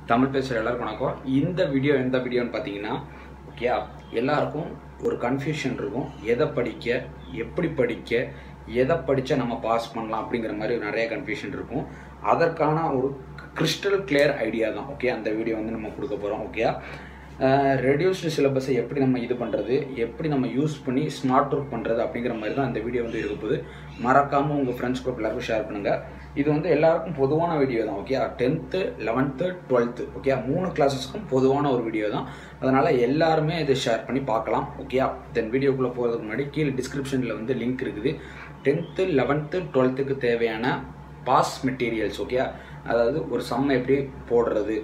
தமிழ் பேசுகிற எல்லாருக்கும் வணக்கம் இந்த வீடியோ எந்த வீடியோன்னு பார்த்தீங்கன்னா ஓகே எல்லாருக்கும் ஒரு கன்ஃபியூஷன் இருக்கும் எதை படிக்க எப்படி படிக்க எதை படித்தா நம்ம பாஸ் பண்ணலாம் அப்படிங்கிற மாதிரி நிறைய கன்ஃபியூஷன் இருக்கும் அதற்கான ஒரு கிறிஸ்டல் கிளியர் ஐடியா தான் ஓகே அந்த வீடியோ வந்து நம்ம கொடுக்க போகிறோம் ஓகே ரெடியூஸ்டு சிலபஸை எப்படி நம்ம இது பண்ணுறது எப்படி நம்ம யூஸ் பண்ணி ஸ்மார்ட் ஒர்க் பண்ணுறது அப்படிங்கிற மாதிரி தான் இந்த வீடியோ வந்து இருக்க போகுது மறக்காமல் உங்கள் ஃப்ரெண்ட்ஸ் குரூப் எல்லாருக்கும் ஷேர் பண்ணுங்கள் இது வந்து எல்லாருக்கும் பொதுவான வீடியோ தான் okay tenth eleventh twelfth okay மூணு கிளாஸஸ்க்கும் பொதுவான ஒரு வீடியோ தான் அதனால் எல்லாருமே இதை ஷேர் பண்ணி பார்க்கலாம் ஓகே தென் வீடியோக்குள்ளே போகிறதுக்கு முன்னாடி கீழே டிஸ்கிரிப்ஷனில் வந்து லிங்க் இருக்குது டென்த்து லெவன்த்து டுவெல்த்துக்கு தேவையான பாஸ் மெட்டீரியல்ஸ் ஓகே அதாவது ஒரு சம் எப்படி போடுறது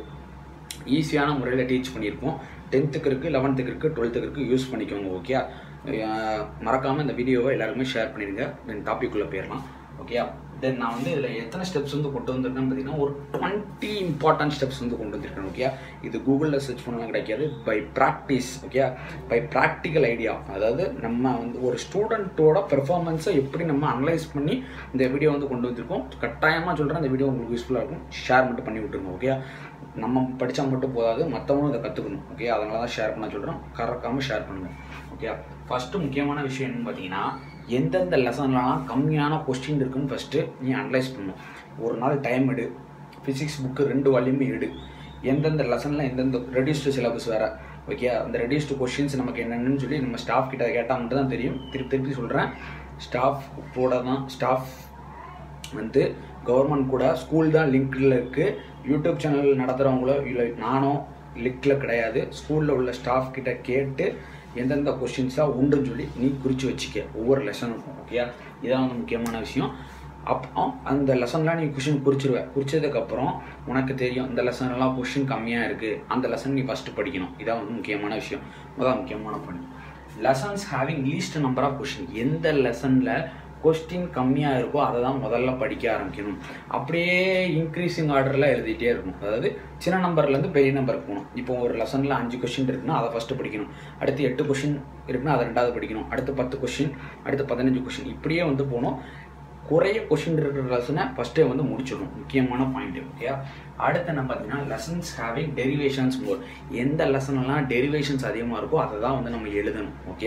ஈஸியான முறையில் டீச் பண்ணியிருப்போம் டென்த்துக்கு இருக்குது லெவன்த்துக்கு இருக்குது டுவெல்த்துக்கு இருக்குது யூஸ் பண்ணிக்கோங்க ஓகே மறக்காமல் இந்த வீடியோவை எல்லாருமே ஷேர் பண்ணிடுங்க தென் டாபிக்குள்ளே போயிடலாம் ஓகே தென் நான் வந்து இதில் எத்தனை ஸ்டெப்ஸ் வந்து கொண்டு வந்திருக்கேன்னு பார்த்தீங்கன்னா ஒரு டுவெண்ட்டி இம்பார்ட்டன்ட் ஸ்டெப்ஸ் வந்து கொண்டு வந்திருக்கேன் ஓகே இது கூகுளில் சர்ச் பண்ணலாம் கிடைக்காது by practice okay by practical idea அதாவது நம்ம வந்து ஒரு ஸ்டூடெண்ட்டோட பெர்ஃபார்மன்ஸை எப்படி நம்ம அனலைஸ் பண்ணி இந்த வீடியோ வந்து கொண்டு வந்திருக்கோம் கட்டாயமாக சொல்கிறேன் இந்த வீடியோ உங்களுக்கு யூஸ்ஃபுல்லாக இருக்கும் ஷேர் மட்டும் பண்ணி விட்டுருங்க ஓகே நம்ம படித்தா மட்டும் போதாது மற்றவங்களும் இதை கற்றுக்கணும் ஓகே அதனால தான் ஷேர் பண்ண சொல்கிறோம் கறக்காமல் ஷேர் பண்ணுங்கள் ஓகே ஃபஸ்ட்டு முக்கியமான விஷயம் என்னன்னு பார்த்தீங்கன்னா எந்தெந்த லெசன்லாம் கம்மியான கொஸ்டின் இருக்குன்னு ஃபஸ்ட்டு நீ அனலைஸ் பண்ணணும் ஒரு நாள் டைம் எடு ஃபிசிக்ஸ் புக்கு ரெண்டு வால்யூமே எடு எந்தெந்த லெசனில் எந்தெந்த ரெடியூஸ்டு சிலபஸ் வேறு ஓகே அந்த ரெடியூஸ்டு கொஷின்ஸ் நமக்கு என்னென்னு சொல்லி நம்ம ஸ்டாஃப் கிட்ட கேட்டால் மட்டும் தான் தெரியும் திருப்பி திருப்பி சொல்கிறேன் ஸ்டாஃப் கூட தான் ஸ்டாஃப் வந்து கவர்மெண்ட் கூட ஸ்கூல் தான் லிங்க்கில் இருக்குது யூடியூப் சேனல் நடத்துகிறவங்களோ இல்லை நானோ லிங்க்கில் கிடையாது ஸ்கூலில் உள்ள ஸ்டாஃப் கிட்ட கேட்டு எந்தெந்த கொஷின்ஸாக உண்டுன்னு சொல்லி நீ குறித்து வச்சுக்க ஒவ்வொரு லெசனுக்கும் ஓகே இதான் வந்து முக்கியமான விஷயம் அப்போ அந்த லெசன்லாம் நீ கொஷின் குறிச்சிருவ குறிச்சதுக்கப்புறம் உனக்கு தெரியும் இந்த லெசன்லாம் கொஷின் கம்மியாக இருக்குது அந்த லெசன் நீ ஃபஸ்ட்டு படிக்கணும் இதான் வந்து முக்கியமான விஷயம் அதான் முக்கியமான பண்ணி lessons having least number of question எந்த லெசனில் கொஸ்டின் கம்மியாக இருக்கோ அதை தான் முதல்ல படிக்க ஆரம்பிக்கணும் அப்படியே இன்க்ரீஸிங் ஆர்டரில் எழுதிட்டே இருக்கும் அதாவது சின்ன நம்பர்லேருந்து பெரிய நம்பருக்கு போகணும் இப்போ ஒரு லெசனில் அஞ்சு கொஷின் இருக்குன்னா அதை ஃபஸ்ட்டு படிக்கணும் அடுத்து எட்டு கொஷின் இருக்குன்னா அதை ரெண்டாவது படிக்கணும் அடுத்து பத்து கொஷின் அடுத்து பதினஞ்சு கொஷின் இப்படியே வந்து போகணும் குறைய கொஷின் இருக்கிற லெசனை ஃபஸ்ட்டே வந்து முடிச்சிடணும் முக்கியமான பாயிண்ட் ஓகே அடுத்து என்ன பார்த்தீங்கன்னா லெசன்ஸ் ஹேவிங் டெரிவேஷன்ஸ் மோர் எந்த லெசன்லாம் டெரிவேஷன்ஸ் அதிகமாக இருக்கோ அதை தான் வந்து நம்ம எழுதணும் ஓகே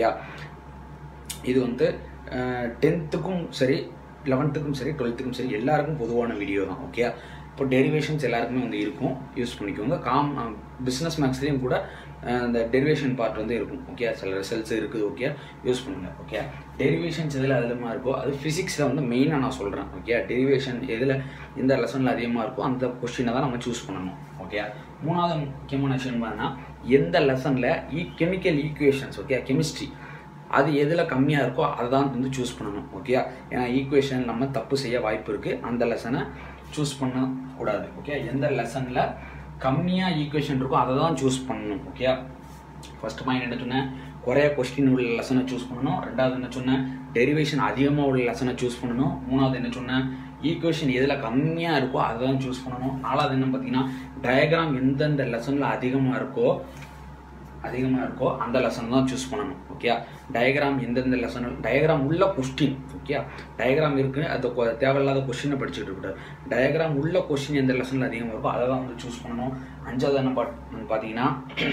இது வந்து டென்த்துக்கும் சரி லெவன்த்துக்கும் சரி டுவெல்த்துக்கும் சரி எல்லாருக்கும் பொதுவான வீடியோ தான் ஓகே இப்போ டெரிவேஷன்ஸ் எல்லாருக்குமே வந்து இருக்கும் யூஸ் பண்ணிக்கோங்க காம் பிஸ்னஸ் மேக்ஸ்லேயும் கூட அந்த டெரிவேஷன் பார்ட் வந்து இருக்கும் ஓகே சில ரிசல்ட்ஸ் இருக்குது ஓகே யூஸ் பண்ணுங்கள் ஓகே டெரிவேஷன்ஸ் எதில் அதிகமாக இருக்கோ அது ஃபிசிக்ஸில் வந்து மெயினாக நான் சொல்கிறேன் ஓகே டெரிவேஷன் எதில் எந்த லெசனில் அதிகமாக இருக்கோ அந்த கொஸ்டினை தான் நம்ம சூஸ் பண்ணணும் ஓகே மூணாவது முக்கியமான விஷயம் என்னன்னா எந்த லெசனில் ஈ கெமிக்கல் ஈக்குவேஷன்ஸ் ஓகே கெமிஸ்ட்ரி அது எதில் கம்மியாக இருக்கோ அதை தான் வந்து சூஸ் பண்ணணும் ஓகே ஏன்னா ஈக்குவேஷன் நம்ம தப்பு செய்ய வாய்ப்பு இருக்குது அந்த லெசனை சூஸ் பண்ணக்கூடாது ஓகே எந்த லெசனில் கம்மியாக ஈக்குவேஷன் இருக்கோ அதை தான் சூஸ் பண்ணணும் ஓகே ஃபர்ஸ்ட் பாயிண்ட் என்ன சொன்னேன் குறைய கொஸ்டின் உள்ள லெசனை சூஸ் பண்ணணும் ரெண்டாவது என்ன சொன்னேன் டெரிவேஷன் அதிகமாக உள்ள லெசனை சூஸ் பண்ணணும் மூணாவது என்ன சொன்னேன் ஈக்குவேஷன் எதில் கம்மியாக இருக்கோ அதை தான் சூஸ் பண்ணணும் நாலாவது என்ன பார்த்தீங்கன்னா டயக்ராம் எந்தெந்த லெசனில் அதிகமாக இருக்கோ அதிகமாக இருக்கோ அந்த லெசன் தான் சூஸ் பண்ணணும் ஓகே டயக்ராம் எந்தெந்த லெசன் டயக்ராம் உள்ள கொஸ்டின் ஓகே டயக்ராம் இருக்குது அது தேவையில்லாத கொஸ்டினை படிச்சுட்டு இருக்கக்கூடாது டயக்ராம் உள்ள கொஸ்டின் எந்த லெசனில் அதிகமாக இருக்கோ அதை தான் வந்து சூஸ் பண்ணணும் அஞ்சாவது என்ன பாட் பார்த்தீங்கன்னா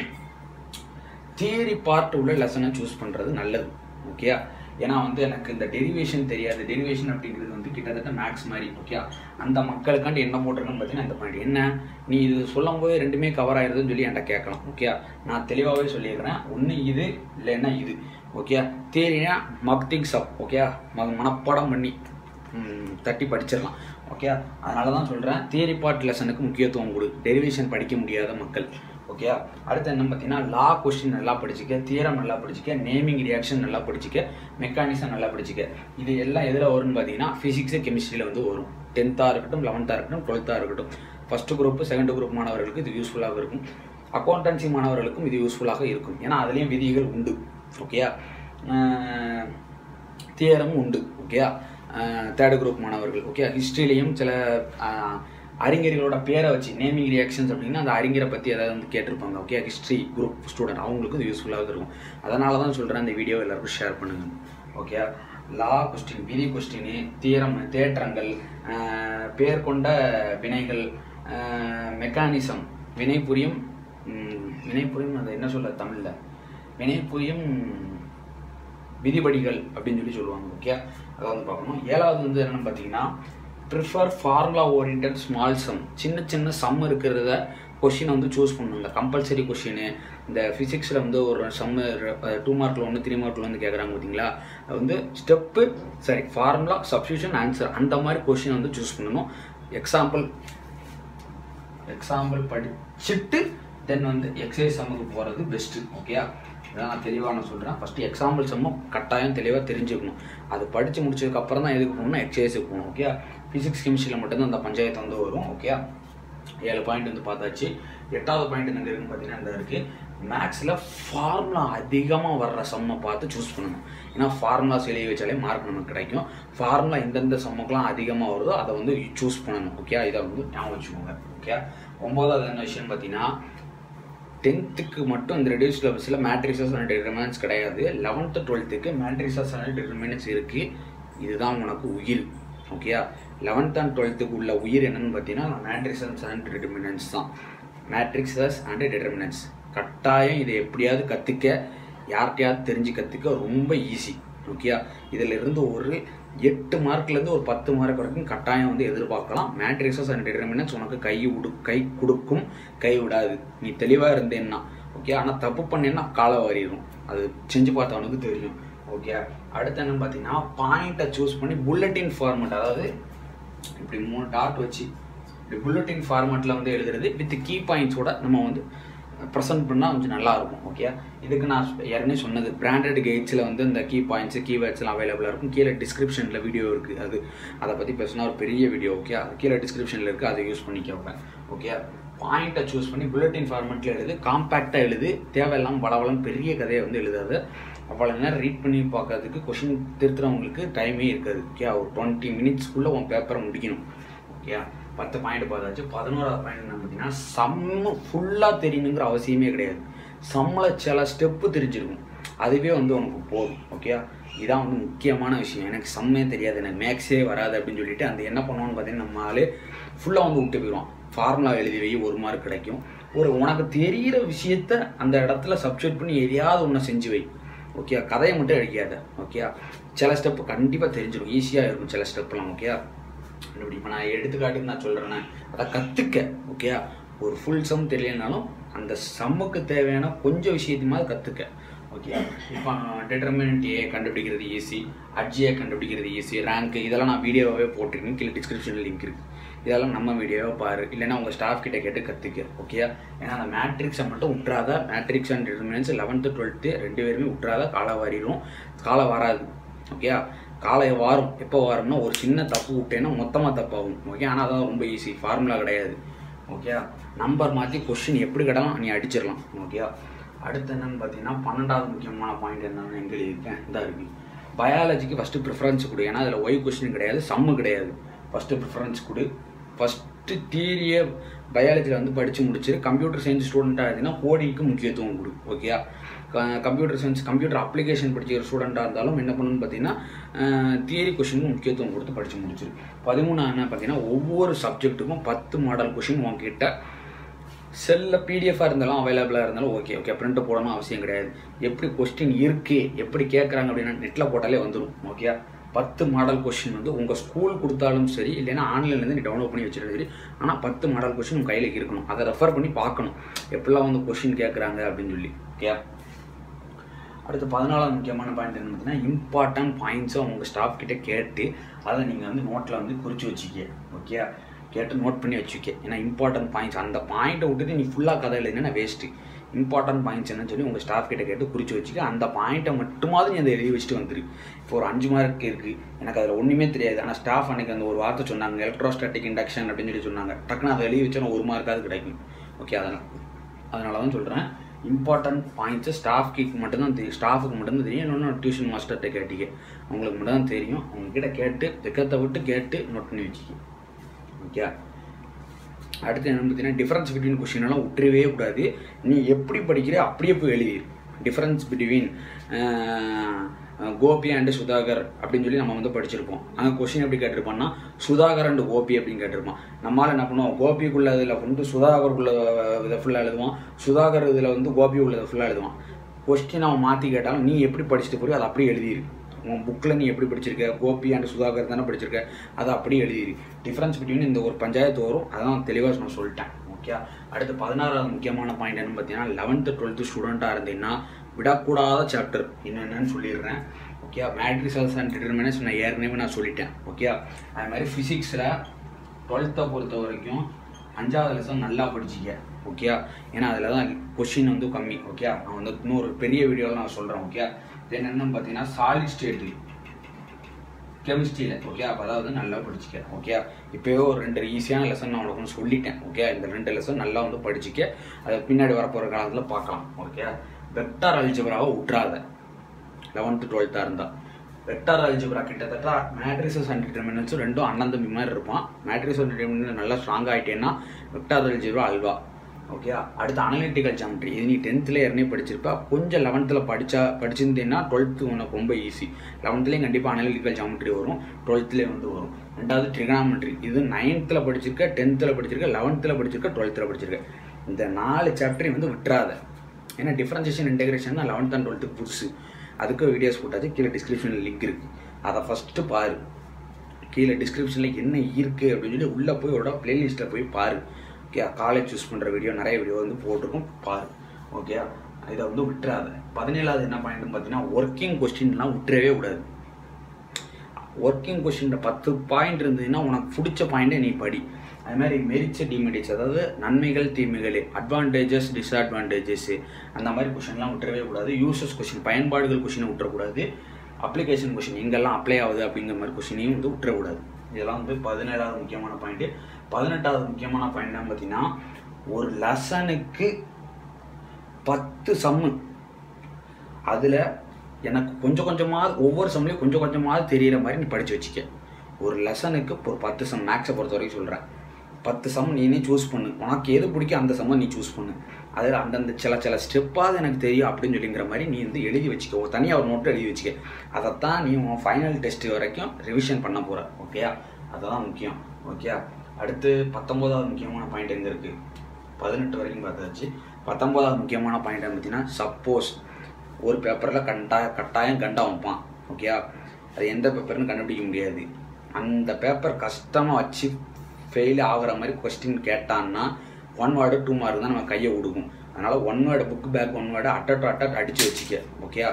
தியரி பார்ட் உள்ள லெசனை சூஸ் பண்ணுறது நல்லது ஓகே ஏன்னா வந்து எனக்கு இந்த டெரிவேஷன் தெரியாது டெரிவேஷன் அப்படிங்கிறது வந்து கிட்டத்தட்ட மேக்ஸ் மாதிரி ஓகே அந்த மக்களுக்காண்டி என்ன போட்டிருக்கேன்னு பார்த்தீங்கன்னா இந்த பாயிண்ட் என்ன நீ இது சொல்லும் போது ரெண்டுமே கவர் ஆயிருதுன்னு சொல்லி என்கிட்ட கேட்கலாம் ஓகே நான் தெளிவாகவே சொல்லியிருக்கிறேன் ஒன்று இது இல்லைன்னா இது ஓகே தேரினா மக்திங்ஸ் அப் ஓகே மனப்பாடம் பண்ணி தட்டி படிச்சிடலாம் ஓகே அதனால தான் சொல்கிறேன் தியரி பார்ட் லெசனுக்கு முக்கியத்துவம் கொடு டெரிவேஷன் படிக்க முடியாத மக்கள் ஓகே அடுத்து என்ன பார்த்தீங்கன்னா லா கொஸ்டின் நல்லா படிச்சுக்க தியரம் நல்லா படிச்சுக்க நேமிங் ரியாக்ஷன் நல்லா படிச்சுக்க மெக்கானிசம் நல்லா படிச்சுக்க இது எல்லாம் எதில் வரும்னு பார்த்தீங்கன்னா ஃபிசிக்ஸு கெமிஸ்ட்ரியில் வந்து வரும் டென்த்தாக இருக்கட்டும் லெவன்த்தாக இருக்கட்டும் டுவெல்த்தாக இருக்கட்டும் ஃபஸ்ட்டு குரூப் செகண்ட் குரூப் மாணவர்களுக்கு இது யூஸ்ஃபுல்லாக இருக்கும் அக்கௌண்டன்சி மாணவர்களுக்கும் இது யூஸ்ஃபுல்லாக இருக்கும் ஏன்னா அதுலேயும் விதிகள் உண்டு ஓகேயா தியரமும் உண்டு ஓகேயா தேர்ட் குரூப் மாணவர்கள் ஓகே ஹிஸ்ட்ரியிலையும் சில அறிஞர்களோட பேரை வச்சு நேமிங் ரியாக்ஷன்ஸ் அப்படின்னா அந்த அறிஞரை பற்றி ஏதாவது வந்து கேட்டிருப்பாங்க ஓகே ஹிஸ்ட்ரி குரூப் ஸ்டூடெண்ட் அவங்களுக்கு இது யூஸ்ஃபுல்லாக இருக்கும் அதனால தான் சொல்கிறேன் இந்த வீடியோ எல்லாருக்கும் ஷேர் பண்ணுங்க ஓகே லா கொஸ்டின் விதி கொஸ்டின் தீரம் தேற்றங்கள் பேர் கொண்ட வினைகள் மெக்கானிசம் வினைபுரியும் ம், வினைபுரியும் அது என்ன சொல்ல தமிழில் வினைபுரியும் விதிபடிகள் அப்படின்னு சொல்லி சொல்லுவாங்க ஓகே அதை வந்து பார்க்கணும் ஏழாவது வந்து என்னென்னு பார்த்தீங்கன்னா prefer formula orient small sum சின்ன சின்ன சம் இருக்கிறத கொஷினை வந்து சூஸ் பண்ணணும் இந்த கம்பல்சரி கொஷின் இந்த ஃபிசிக்ஸில் வந்து ஒரு சம்மு டூ மார்க்கில் ஒன்று த்ரீ மார்க்கில் வந்து கேட்குறாங்க பார்த்தீங்களா அது வந்து ஸ்டெப்பு சரி ஃபார்முலா சப்ஸ்டியூஷன் ஆன்சர் அந்த மாதிரி கொஷின் வந்து சூஸ் பண்ணணும் எக்ஸாம்பிள் எக்ஸாம்பிள் படிச்சுட்டு தென் வந்து எக்ஸசைஸ் சம்முக்கு போகிறது பெஸ்ட்டு ஓகேயா இதான் நான் தெளிவாக நான் சொல்கிறேன் ஃபஸ்ட்டு எக்ஸாம்பிள் சம்மும் கட்டாயம் தெளிவாக தெரிஞ்சுக்கணும் அது படித்து முடிச்சதுக்கு அப்புறம் தான் எதுக்கு போகணும்னா எக்ஸசைஸுக்கு போகணும் ஓகே ஃபிசிக்ஸ் கெமிஸ்ட்ரியில் மட்டும்தான் அந்த பஞ்சாயத்து வந்து வரும் ஓகே ஏழு பாயிண்ட் வந்து பார்த்தாச்சு எட்டாவது பாயிண்ட் எங்கே இருக்குன்னு பார்த்தீங்கன்னா இந்த இருக்குது மேக்ஸில் ஃபார்முலா அதிகமாக வர்ற சம்மை பார்த்து சூஸ் பண்ணணும் ஏன்னா ஃபார்முலாஸ் எழுதி வச்சாலே மார்க் நமக்கு கிடைக்கும் ஃபார்முலா எந்தெந்த சம்முக்கெலாம் அதிகமாக வருதோ அதை வந்து சூஸ் பண்ணணும் ஓகே இதை வந்து ஞாபகம் வச்சுக்கோங்க ஓகே ஒம்பதாவது என்ன விஷயம் பார்த்தீங்கன்னா டென்த்துக்கு மட்டும் இந்த ரெடியூஸ் லெவல்ஸில் மேட்ரிசஸ் அண்ட் டிட்டர்மினன்ஸ் கிடையாது லெவன்த்து டுவெல்த்துக்கு மேட்ரிசஸ் அண்ட் டிட்டர்மினன்ஸ் இருக்குது இதுதான் உனக்கு உயிர் ஓகேயா லெவன்த் அண்ட் டுவெல்த்துக்கு உள்ள உயிர் என்னன்னு பார்த்தீங்கன்னா மேட்ரிசஸ் அண்ட் டிட்டர்மினன்ஸ் தான் மேட்ரிக்ஸஸ் அண்ட் டிட்டர்மினன்ஸ் கட்டாயம் இதை எப்படியாவது கற்றுக்க யார்கிட்டயாவது தெரிஞ்சு கற்றுக்க ரொம்ப ஈஸி ஓகேயா இதில் இருந்து ஒரு எட்டு மார்க்லேருந்து ஒரு பத்து மார்க் வரைக்கும் கட்டாயம் வந்து எதிர்பார்க்கலாம் மேட்ரிக்ஸஸ் அண்ட் டிட்டர்மினன்ஸ் உனக்கு கை விடு கை கொடுக்கும் கை விடாது நீ தெளிவாக இருந்தேன்னா ஓகே ஆனால் தப்பு பண்ணேன்னா காலை வாரிடும் அது செஞ்சு பார்த்தவனுக்கு தெரியும் ஓகே அடுத்து என்னன்னு பார்த்தீங்கன்னா பாயிண்ட்டை சூஸ் பண்ணி புல்லட்டின் ஃபார்மேட் அதாவது இப்படி மூணு டாட் வச்சு இப்படி புல்லட்டின் ஃபார்மேட்டில் வந்து எழுதுறது வித் கீ பாயிண்ட்ஸோட நம்ம வந்து ப்ரெசென்ட் பண்ணால் கொஞ்சம் நல்லா இருக்கும் ஓகே இதுக்கு நான் ஏற்கனவே சொன்னது பிராண்டட் கைட்ஸில் வந்து இந்த கீ பாயிண்ட்ஸு கீவேர்ட்ஸ்லாம் அவைலபிளாக இருக்கும் கீழே டிஸ்கிரிப்ஷனில் வீடியோ இருக்குது அது அதை பற்றி பேசினா ஒரு பெரிய வீடியோ ஓகே அது கீழே டிஸ்கிரிப்ஷனில் இருக்குது அதை யூஸ் பண்ணிக்கோங்க ஓகே பாயிண்ட்டை சூஸ் பண்ணி புல்லட்டின் ஃபார்மெட்டில் எழுது காம்பேக்டாக எழுது தேவையில்லாம வளவளம் பெரிய கதையை வந்து எழுதாது அவ்வளோ நேரம் ரீட் பண்ணி பார்க்கறதுக்கு கொஷின் திருத்துறவங்களுக்கு டைமே இருக்காது ஓகே ஒரு டுவெண்ட்டி மினிட்ஸ்க்குள்ளே உன் பேப்பரை முடிக்கணும் ஓகே பத்து பாயிண்ட் பார்த்தாச்சு பதினோராவது பாயிண்ட் என்ன பார்த்தீங்கன்னா சம்மு ஃபுல்லாக தெரியணுங்கிற அவசியமே கிடையாது சம்மில் சில ஸ்டெப்பு தெரிஞ்சிருக்கும் அதுவே வந்து உனக்கு போதும் ஓகே இதான் வந்து முக்கியமான விஷயம் எனக்கு சம்மே தெரியாது எனக்கு மேக்ஸே வராது அப்படின்னு சொல்லிட்டு அந்த என்ன பண்ணுவான்னு பார்த்தீங்கன்னா நம்ம ஆளு ஃபுல்லாக வந்து விட்டு போயிடுவான் ஃபார்முலா எழுதி வை ஒரு மார்க் கிடைக்கும் ஒரு உனக்கு தெரிகிற விஷயத்த அந்த இடத்துல சப்ஸ்டியூட் பண்ணி எதையாவது ஒன்று செஞ்சு வை ஓகே கதையை மட்டும் அடிக்காத ஓகே சில ஸ்டெப்பு கண்டிப்பாக தெரிஞ்சிடும் ஈஸியாக இருக்கும் சில ஸ்டெப்லாம் ஓகே இப்படி இப்போ நான் எடுத்துக்காட்டுக்கு நான் சொல்கிறேன்னே அதை கற்றுக்க ஓகே ஒரு ஃபுல் சம் தெரியலனாலும் அந்த சம்முக்கு தேவையான கொஞ்சம் விஷயத்தையுமாவது கற்றுக்க ஓகே இப்போ டிட்டர்மினன்ட் ஏ கண்டுபிடிக்கிறது ஈஸி அட்ஜியை கண்டுபிடிக்கிறது ஈஸி ரேங்க் இதெல்லாம் நான் வீடியோவாகவே போட்டிருக்கேன் கீழே டிஸ்கிரிப்ஷனில் லிங்க் இருக்குது இதெல்லாம் நம்ம வீடியோவை பாரு இல்லைன்னா உங்கள் ஸ்டாஃப் கிட்ட கேட்டு கற்றுக்க ஓகே ஏன்னா அந்த மேட்ரிக்ஸை மட்டும் விட்றாத matrix and determinants eleventh twelfth ரெண்டு பேருமே விட்றாத காலை வாரிடும் காலை வராது ஓகே காலை வாரும் எப்போ வாரும்னா ஒரு சின்ன தப்பு விட்டேன்னா மொத்தமாக தப்பாகும் ஓகே ஆனால் அதான் ரொம்ப ஈஸி ஃபார்முலா கிடையாது ஓகே நம்பர் மாற்றி கொஷின் எப்படி கிடலாம் நீ அடிச்சிடலாம் ஓகே அடுத்து என்னன்னு பார்த்தீங்கன்னா பன்னெண்டாவது முக்கியமான பாயிண்ட் என்னன்னு எங்கே எழுதியிருக்கேன் இந்த இருக்கு பயாலஜிக்கு ஃபஸ்ட்டு ப்ரிஃபரன்ஸ் கொடு ஏன்னா அதில் ஒய் கொஷின் கிடையாது சம்மு கிடையாது ஃபஸ்ட்டு ப்ரிஃபரன்ஸ் கொடு ஃபஸ்ட்டு தியரியை பயாலஜியில் வந்து படித்து முடிச்சு கம்ப்யூட்டர் சயின்ஸ் ஸ்டூடெண்ட்டாக இருந்தீங்கன்னா கோடிங்க்கு முக்கியத்துவம் கொடு okay computer science computer application படிக்கிற ஸ்டூடெண்ட்டாக இருந்தாலும் என்ன பண்ணணும்னு பார்த்தீங்கன்னா தியரி கொஷினுக்கு முக்கியத்துவம் கொடுத்து படித்து முடிச்சிரு பதிமூணு என்ன பார்த்தீங்கன்னா ஒவ்வொரு சப்ஜெக்ட்டுக்கும் பத்து மாடல் கொஷின் உங்ககிட்ட செல்லில் பிடிஎஃபாக இருந்தாலும் அவைலபிளாக இருந்தாலும் ஓகே ஓகே பிரிண்ட் போடணும் அவசியம் கிடையாது எப்படி கொஸ்டின் இருக்கு எப்படி கேட்குறாங்க அப்படின்னா நெட்டில் போட்டாலே வந்துடும் ஓகே பத்து மாடல் கொஷின் வந்து உங்கள் ஸ்கூல் கொடுத்தாலும் சரி இல்லைன்னா ஆன்லைன்லேருந்து நீ டவுன்லோட் பண்ணி வச்சிருந்தாலும் சரி ஆனால் பத்து மாடல் கொஷின் உங்கள் கையில் இருக்கணும் அதை ரெஃபர் பண்ணி பார்க்கணும் எப்படிலாம் வந்து கொஷின் கேட்குறாங்க அப்படின்னு சொல்லி ஓகே அடுத்து பதினாலாவது முக்கியமான பாயிண்ட் என்ன பார்த்தீங்கன்னா இம்பார்ட்டன்ட் பாயிண்ட்ஸை உங்கள் ஸ்டாஃப் கிட்ட கேட்டு அதை நீங்கள் வந்து நோட்டில் வந்து குறித்து வச்சுக்க ஓகே கேட்டு நோட் பண்ணி வச்சுக்க ஏன்னா இம்பார்ட்டன்ட் பாயிண்ட்ஸ் அந்த பாயிண்ட்டை விட்டுட்டு நீ ஃபுல்லாக கதை எழுதுனா வேஸ்ட்டு இம்பார்ட்டன்ட் பாயிண்ட்ஸ் என்னன்னு சொல்லி உங்கள் ஸ்டாஃப் கிட்ட கேட்டு குறித்து வச்சுக்க அந்த பாயிண்ட்டை மட்டுமாவது நீ அதை எழுதி வச்சுட்டு வந்துரு இப்போ ஒரு அஞ்சு மார்க் இருக்குது எனக்கு அதில் ஒன்றுமே தெரியாது ஆனால் ஸ்டாஃப் அன்னைக்கு அந்த ஒரு வார்த்தை சொன்னாங்க எலக்ட்ரோஸ்டாட்டிக் இண்டக்ஷன் அப்படின்னு சொல்லி சொன்னாங்க டக்குன்னு அதை எழுதி வச்சா ஒரு மார்க்காவது கிடைக்கும் ஓகே அதனால் அதனால தான் சொல்கிறேன் இம்பார்ட்டன்ட் பாயிண்ட்ஸு ஸ்டாஃப்க்கு மட்டும்தான் தெரியும் ஸ்டாஃபுக்கு மட்டும்தான் தெரியும் இன்னொன்று டியூஷன் மாஸ்டர்கிட்ட கேட்டிக்க அவங்களுக்கு மட்டும்தான் தெரியும் அவங்கக்கிட்ட கேட்டு வெக்கத்தை விட்டு கேட்டு நோட் பண்ணி வச்சுக்க ஓகே அடுத்து என்ன பார்த்தீங்கன்னா டிஃப்ரென்ஸ் பிட்வீன் கொஷின் எல்லாம் விட்டுறவே கூடாது நீ எப்படி படிக்கிற அப்படியே போய் எழுதி difference between Gopi and Sudhakar அப்படின்னு சொல்லி நம்ம வந்து படிச்சிருப்போம் அந்த கொஸ்டின் எப்படி கேட்டிருப்போம்னா சுதாகர் அண்ட் கோபி அப்படின்னு கேட்டிருப்போம் நம்மளால என்ன பண்ணுவோம் கோபிக்குள்ள இதில் வந்து சுதாகருக்குள்ள இதை ஃபுல்லாக எழுதுவோம் சுதாகர் இதில் வந்து கோபி உள்ளதை ஃபுல்லாக எழுதுவான் கொஸ்டின் அவன் மாற்றி கேட்டாலும் நீ எப்படி படிச்சுட்டு போறியோ அதை அப்படியே எழுதிரு உன் புக்கில் நீ எப்படி படிச்சிருக்க கோபி அண்ட் சுதாகர் தானே படிச்சிருக்க அதை அப்படியே எழுதிரு டிஃப்ரென்ஸ் பிட்வீன் இந்த ஒரு பஞ்சாயத்து வரும் அதான் தெளிவாக நான் சொல்லிட்டேன் ஓகே அடுத்து பதினாறாவது முக்கியமான பாயிண்ட் என்னன்னு பார்த்தீங்கன்னா லெவன்த்து டுவெல்த்து ஸ்டூடெண்ட்டாக இருந்தீங்கன்னா விடக்கூடாத சாப்டர் என்னென்னு சொல்லிடுறேன் ஓகே மேட்ரிசல்ஸ் அண்ட் டிட்டர்மினஸ் நான் ஏற்கனவே நான் சொல்லிட்டேன் ஓகே அது மாதிரி ஃபிசிக்ஸில் டுவெல்த்தை பொறுத்த வரைக்கும் அஞ்சாவது லெசன் நல்லா படிச்சிக்க ஓகே ஏன்னா அதில் தான் கொஷின் வந்து கம்மி ஓகே நான் வந்து இன்னொரு பெரிய வீடியோவில் நான் சொல்கிறேன் ஓகே தென் என்னன்னு பார்த்தீங்கன்னா சாலிட் ஸ்டேட்டு கெமிஸ்ட்ரியில் ஓகே அப்போ அதாவது நல்லா படிச்சிக்க ஓகே இப்போயே ஒரு ரெண்டு ஈஸியான லெசன் நான் உனக்கு சொல்லிட்டேன் ஓகே இந்த ரெண்டு லெசன் நல்லா வந்து படிச்சிக்க அது பின்னாடி வரப்போகிற காலத்தில் பார்க்கலாம் ஓகே வெக்டார் அல்ஜிபராவை விட்றாத லெவன்த்து டுவெல்த்தாக இருந்தால் வெக்டார் அல்ஜிப்ரா கிட்டத்தட்ட மேட்ரிசஸ் அண்ட் டிட்டர்மினன்ஸும் ரெண்டும் அண்ணன் தம்பி மாதிரி இருப்பான் மேட்ரிஸ் அண்ட் டிட்டர்மினன்ஸ் நல்லா ஸ்ட்ராங் ஆகிட்டேன்னா வெக்டார் அல்ஜிப்ரா அல்வா ஓகே அடுத்து அனலிட்டிக்கல் ஜாமெட்ரி இது நீ டென்த்தில் ஏற்கனவே படிச்சிருப்பா கொஞ்சம் லெவன்த்தில் படித்தா படிச்சிருந்தேன்னா டுவெல்த்து உனக்கு ரொம்ப ஈஸி லெவன்த்துலேயும் கண்டிப்பாக அனலிட்டிக்கல் ஜாமெட்ரி வரும் டுவெல்த்துலேயே வந்து வரும் ரெண்டாவது ட்ரிகனாமெட்ரி இது நைன்த்தில் படிச்சிருக்க டென்த்தில் படிச்சிருக்க லெவன்த்தில் படிச்சிருக்க டுவெல்த்தில் படிச்சிருக்க இந்த நாலு சாப்டரையும் வந்து விட்டுறாத ஏன்னா டிஃப்ரென்சேஷன் இன்டெகிரேஷன் தான் லெவன்த் அண்ட் டுவெல்த்துக்கு புதுசு அதுக்கு வீடியோஸ் போட்டாச்சு கீழே டிஸ்கிரிப்ஷனில் லிங்க் இருக்குது அதை ஃபஸ்ட்டு பாரு கீழே டிஸ்கிரிப்ஷனில் என்ன இருக்குது அப்படின்னு சொல்லி உள்ளே போய் ஒரு பிளேலிஸ்ட்டில் போய் பாரு ஓகே காலேஜ் சூஸ் பண்ணுற வீடியோ நிறைய வீடியோ வந்து போட்டிருக்கும் பாரு ஓகே இதை வந்து விட்டுறாத பதினேழாவது என்ன பாயிண்ட்னு பார்த்தீங்கன்னா ஒர்க்கிங் கொஸ்டின்லாம் விட்டுறவே கூடாது ஒர்க்கிங் கொஸ்டின் பத்து பாயிண்ட் இருந்ததுன்னா உனக்கு பிடிச்ச பாயிண்டே நீ படி அது மாதிரி மெரிட்ஸ் டிமெரிட்ஸ் அதாவது நன்மைகள் தீமைகள் அட்வான்டேஜஸ் டிஸ்அட்வான்டேஜஸ் அந்த மாதிரி கொஷின்லாம் விட்டுறவே கூடாது யூசஸ் கொஷின் பயன்பாடுகள் கொஷினை விட்டுறக்கூடாது அப்ளிகேஷன் கொஷின் எங்கெல்லாம் அப்ளை ஆகுது அப்படிங்கிற மாதிரி கொஷினையும் வந்து விட்டுறக்கூடாது இதெல்லாம் வந்து பதினேழாவது முக்கியமான பாயிண்ட்டு பதினெட்டாவது முக்கியமான பாயிண்ட் என்ன பார்த்தீங்கன்னா ஒரு லெசனுக்கு பத்து சம்மு அதில் எனக்கு கொஞ்சம் கொஞ்சமாக ஒவ்வொரு சம்லையும் கொஞ்சம் கொஞ்சமாக தெரியிற மாதிரி நீ படித்து வச்சுக்க ஒரு லெசனுக்கு ஒரு பத்து சம் மேக்ஸை பொறுத்த வரைக்கும் சொல்கிறேன் பத்து சம் நீனே சூஸ் பண்ணு உனக்கு எது பிடிக்கும் அந்த சம்மை நீ சூஸ் பண்ணு அதில் அந்தந்த சில சில ஸ்டெப்பாவது எனக்கு தெரியும் அப்படின்னு சொல்லிங்கிற மாதிரி நீ வந்து எழுதி வச்சுக்க ஒரு தனியாக ஒரு நோட்டு எழுதி வச்சுக்க அதைத்தான் நீ உன் ஃபைனல் டெஸ்ட் வரைக்கும் ரிவிஷன் பண்ண போகிற ஓகேயா அதுதான் முக்கியம் ஓகே அடுத்து பத்தொம்போதாவது முக்கியமான பாயிண்ட் எங்கே இருக்குது பதினெட்டு வரைக்கும் பார்த்தாச்சு பத்தொம்போதாவது முக்கியமான பாயிண்ட் பார்த்தீங்கன்னா சப்போஸ் ஒரு பேப்பரில் கண்டா கட்டாயம் கண்டா வைப்பான் ஓகே அது எந்த பேப்பர்னு கண்டுபிடிக்க முடியாது அந்த பேப்பர் கஷ்டமாக வச்சு ஃபெயில் ஆகுற மாதிரி கொஸ்டின் கேட்டான்னா ஒன் வேர்டு டூ மார்க் தான் நம்ம கையை கொடுக்கும் அதனால் one word book back one word அட்டை டு அட்டை அடித்து வச்சுக்க ஓகே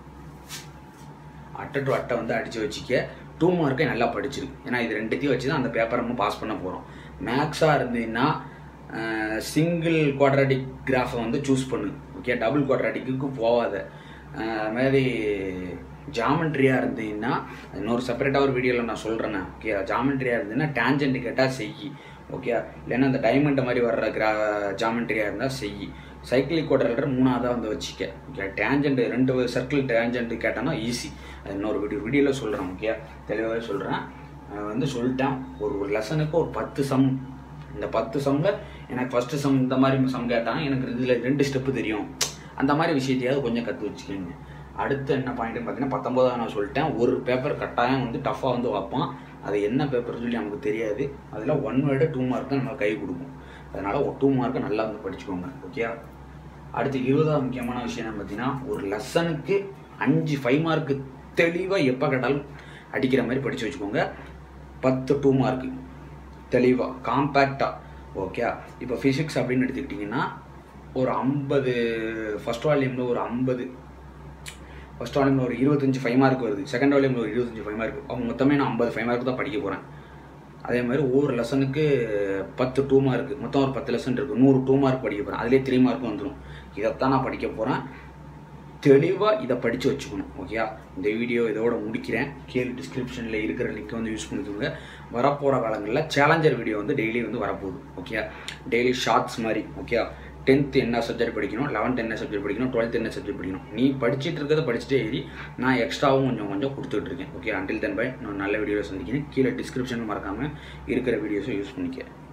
அட்டை டு அட்டை வந்து அடித்து வச்சுக்க டூ மார்க்கை நல்லா படிச்சிரு ஏன்னா இது ரெண்டுத்தையும் வச்சு தான் அந்த பேப்பரை நம்ம பாஸ் பண்ண போகிறோம் மேக்ஸாக இருந்ததுன்னா சிங்கிள் குவாட்ராட்டிக் கிராஃபை வந்து சூஸ் பண்ணு ஓகே டபுள் குவாட்ராட்டிக்கு போகாத அது மாதிரி ஜாமெண்ட்ரியாக இருந்தீங்கன்னா இன்னொரு செப்பரேட்டாக ஒரு வீடியோவில் நான் சொல்கிறேண்ணே ஓகே ஜாமெண்ட்ரியாக இருந்ததுன்னா டேஞ்சன்ட் கேட்டால் செய் ஓகே இல்லைன்னா அந்த டைமண்ட் மாதிரி வர்ற கிரா ஜாமெண்ட்ரியாக இருந்தால் செய் சைக்கிளிக் குவாட்ரேட்டர் மூணாவதாக வந்து வச்சுக்க ஓகே டேஞ்சன்ட் ரெண்டு சர்க்கிள் டேஞ்சன்ட் கேட்டானா ஈஸி அது இன்னொரு வீடியோ வீடியோவில் சொல்கிறேன் ஓகே தெளிவாகவே சொல்கிறேன் வந்து சொல்லிட்டேன் ஒரு ஒரு லெசனுக்கு ஒரு பத்து சம் இந்த பத்து சம்மில் எனக்கு ஃபஸ்ட்டு சம் இந்த மாதிரி சம் கேட்டாங்க எனக்கு இதில் ரெண்டு ஸ்டெப்பு தெரியும் அந்த மாதிரி விஷயத்தையாவது கொஞ்சம் கற்று வச்சுக்கோங்க அடுத்து என்ன பாயிண்ட்னு பார்த்தீங்கன்னா பத்தொம்போதாவது நான் சொல்லிட்டேன் ஒரு பேப்பர் கட்டாயம் வந்து டஃப்பாக வந்து வைப்பான் அது என்ன பேப்பர் சொல்லி நமக்கு தெரியாது அதில் ஒன் வேர்டு டூ மார்க் தான் நம்ம கை கொடுக்கும் அதனால் டூ மார்க்கை நல்லா வந்து படிச்சுக்கோங்க ஓகே அடுத்து இருபதாவது முக்கியமான விஷயம் என்ன பார்த்தீங்கன்னா ஒரு லெசனுக்கு அஞ்சு ஃபைவ் மார்க்கு தெளிவாக எப்போ கேட்டாலும் அடிக்கிற மாதிரி படித்து வச்சுக்கோங்க பத்து டூ மார்க்கு தெளிவாக காம்பேக்டாக ஓகே இப்போ ஃபிசிக்ஸ் அப்படின்னு எடுத்துக்கிட்டிங்கன்னா ஒரு ஐம்பது ஃபஸ்ட் வால்யூமில் ஒரு ஐம்பது ஃபஸ்ட் வால்யூமில் ஒரு இருபத்தஞ்சி ஃபைவ் மார்க் வருது செகண்ட் வால்யூமில் ஒரு இருபத்தஞ்சி ஃபைவ் மார்க் அவங்க மொத்தமே நான் ஐம்பது ஃபைவ் மார்க் தான் படிக்க போகிறேன் அதே மாதிரி ஒவ்வொரு லெசனுக்கு பத்து டூ மார்க் மொத்தம் ஒரு பத்து லெசன் இருக்குது நூறு டூ மார்க் படிக்க போகிறேன் அதிலே த்ரீ மார்க்கும் வந்துடும் இதைத்தான் நான் படிக்க போகிறேன் தெளிவாக இதை படித்து வச்சுக்கணும் ஓகேயா இந்த வீடியோ இதோட முடிக்கிறேன் கீழே டிஸ்கிரிப்ஷனில் இருக்கிற லிங்க் வந்து யூஸ் பண்ணிக்கோங்க வரப்போகிற காலங்களில் சேலஞ்சர் வீடியோ வந்து டெய்லி வந்து வரப்போகுது ஓகே டெய்லி ஷார்ட்ஸ் மாதிரி ஓகே டென்த்து என்ன சப்ஜெக்ட் படிக்கணும் லெவன்த் என்ன சப்ஜெக்ட் படிக்கணும் டுவெல்த் என்ன சப்ஜெக்ட் படிக்கணும் நீ படிச்சுட்டு இருக்கிறத படிச்சுட்டே ஏறி நான் எக்ஸ்ட்ராவும் கொஞ்சம் கொஞ்சம் கொடுத்துட்டு இருக்கேன் ஓகே அண்டில் தென் பை நான் நல்ல வீடியோ சந்திக்கிறேன் கீழே டிஸ்கிரிப்ஷன் மறக்காமல் இருக்கிற வீடியோஸும் யூஸ் பண்ணிக்கிறேன்